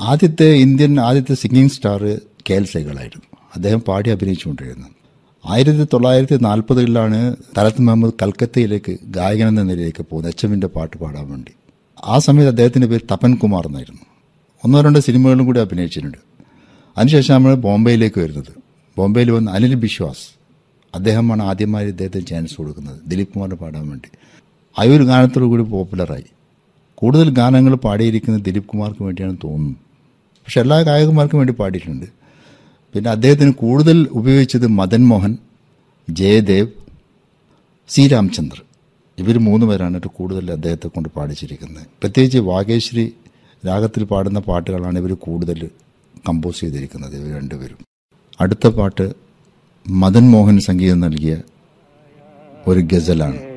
ആദ്യത്തെ ഇന്ത്യൻ ആദ്യത്തെ singing star K L സൈകളായിരുന്നു അദ്ദേഹം പാടി അഭിനയിച്ചുകൊണ്ടിരുന്നു ആയിരത്തി തൊള്ളായിരത്തി നാൽപ്പതുകളിലാണ് തലത്ത് മുഹമ്മദ് കൽക്കത്തയിലേക്ക് ഗായകൻ എന്ന നിലയിലേക്ക് പോകുന്നത് എച്ച് എമ്മിൻ്റെ പാട്ട് പാടാൻ വേണ്ടി ആ സമയത്ത് അദ്ദേഹത്തിൻ്റെ പേര് തപൻ കുമാർ എന്നായിരുന്നു ഒന്നോ രണ്ടോ സിനിമകളിലും കൂടി അഭിനയിച്ചിട്ടുണ്ട് അതിനുശേഷം നമ്മൾ ബോംബെയിലേക്ക് വരുന്നത് ബോംബെയിൽ വന്ന് അനിൽ ബിശ്വാസ് അദ്ദേഹമാണ് ആദ്യമായി ഇദ്ദേഹത്തിന് ചാൻസ് കൊടുക്കുന്നത് ദിലീപ് കുമാറിന് പാടാൻ വേണ്ടി ആ ഒരു ഗാനത്തോടു കൂടി പോപ്പുലറായി കൂടുതൽ ഗാനങ്ങൾ പാടിയിരിക്കുന്നത് ദിലീപ് കുമാർക്ക് വേണ്ടിയാണെന്ന് തോന്നുന്നു പക്ഷെ എല്ലാ ഗായകന്മാർക്കും വേണ്ടി പാടിയിട്ടുണ്ട് പിന്നെ അദ്ദേഹത്തിന് കൂടുതൽ ഉപയോഗിച്ചത് മദൻ മോഹൻ ജയദേവ് സി രാമചന്ദ്ര ഇവർ മൂന്ന് പേരാണ് ഏറ്റവും കൂടുതൽ അദ്ദേഹത്തെ കൊണ്ട് പാടിച്ചിരിക്കുന്നത് പ്രത്യേകിച്ച് വാഗേശ്വരി രാഗത്തിൽ പാടുന്ന പാട്ടുകളാണ് ഇവർ കൂടുതൽ കമ്പോസ് ചെയ്തിരിക്കുന്നത് ഇവർ രണ്ടുപേരും അടുത്ത പാട്ട് മദൻ മോഹൻ സംഗീതം നൽകിയ ഒരു ഗസലാണ്